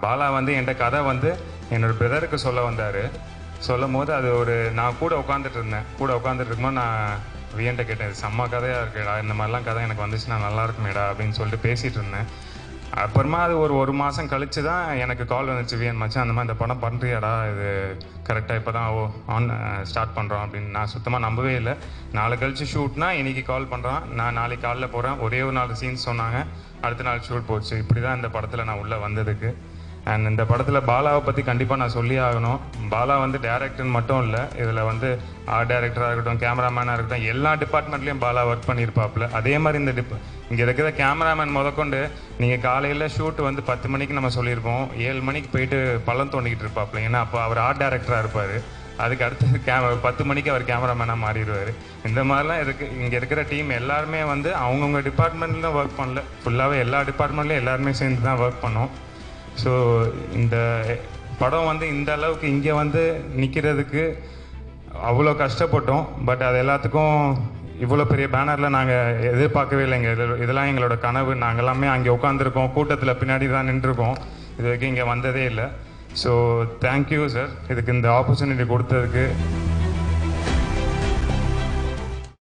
பாலா வந்து என்கிட்ட கதை வந்து என்னோட பிரதருக்கு சொல்ல வந்தார் சொல்லும் போது அது ஒரு நான் கூட உட்காந்துட்டு இருந்தேன் கூட உட்காந்துட்டு இருக்கும்போது நான் வியன்ட்ட கேட்டேன் "இது செம்ம கதையாக இருக்குடா இந்த மாதிரிலாம் கதை எனக்கு வந்துச்சுன்னா நல்லா இருக்குமேடா அப்படின்னு சொல்லிட்டு பேசிகிட்டு இருந்தேன் அப்புறமா அது ஒரு ஒரு மாதம் கழிச்சு தான் எனக்கு கால் வந்துச்சு வியன் மச்சான் அந்த மாதிரி இந்த படம் பண்ணுறியாடா இது கரெக்டாக இப்போ தான் ஓ ஆன் ஸ்டார்ட் பண்ணுறோம் அப்படின்னு நான் சுத்தமாக நம்பவே இல்லை நாளை கழிச்சு ஷூட்னா இன்னைக்கு கால் பண்ணுறான் நான் நாளைக்கு காலைல போகிறேன் ஒரே ஒரு நாலு சீன்ஸ் சொன்னாங்க அடுத்த நாள் ஷூட் போச்சு இப்படி தான் இந்த படத்தில் நான் உள்ளே வந்ததுக்கு அண்ட் இந்த படத்தில் பாலாவை பற்றி கண்டிப்பாக நான் சொல்லி ஆகணும் பாலா வந்து டேரக்டர் மட்டும் இல்லை இதில் வந்து ஆர்ட் டைரக்டராக இருக்கட்டும் கேமராமேனாக இருக்கட்டும் எல்லா டிபார்ட்மெண்ட்லேயும் பாலா ஒர்க் பண்ணியிருப்பாப்புல அதே மாதிரி இந்த டிப் இங்கே இருக்கிற கேமராமேன் முதற்கொண்டு நீங்கள் காலையில் ஷூட் வந்து பத்து மணிக்கு நம்ம சொல்லியிருப்போம் ஏழு மணிக்கு போயிட்டு பள்ளம் தோண்டிக்கிட்டு இருப்பாப்புல ஏன்னா அப்போ அவர் ஆர்ட் டைரக்டராக இருப்பார் அதுக்கு அடுத்து கே பத்து மணிக்கு அவர் கேமராமேனாக மாறிடுவார் இந்த மாதிரிலாம் இருக்கு இங்கே இருக்கிற டீம் எல்லாருமே வந்து அவங்கவுங்க டிபார்ட்மெண்ட்டில் ஒர்க் பண்ணல ஃபுல்லாகவே எல்லா டிபார்ட்மெண்ட்லையும் எல்லாருமே சேர்ந்து தான் ஒர்க் பண்ணோம் ஸோ இந்த படம் வந்து இந்த அளவுக்கு இங்கே வந்து நிற்கிறதுக்கு அவ்வளோ கஷ்டப்பட்டோம் பட் அது எல்லாத்துக்கும் இவ்வளோ பெரிய பேனரில் நாங்கள் எதிர்பார்க்கவே இல்லைங்க இது இதெல்லாம் எங்களோட கனவு நாங்கள் எல்லாமே அங்கே உட்காந்துருக்கோம் கூட்டத்தில் பின்னாடி தான் நின்றுருக்கோம் இது வரைக்கும் இங்கே வந்ததே இல்லை ஸோ தேங்க்யூ சார் இதுக்கு இந்த ஆப்பர்ச்சுனிட்டி கொடுத்ததுக்கு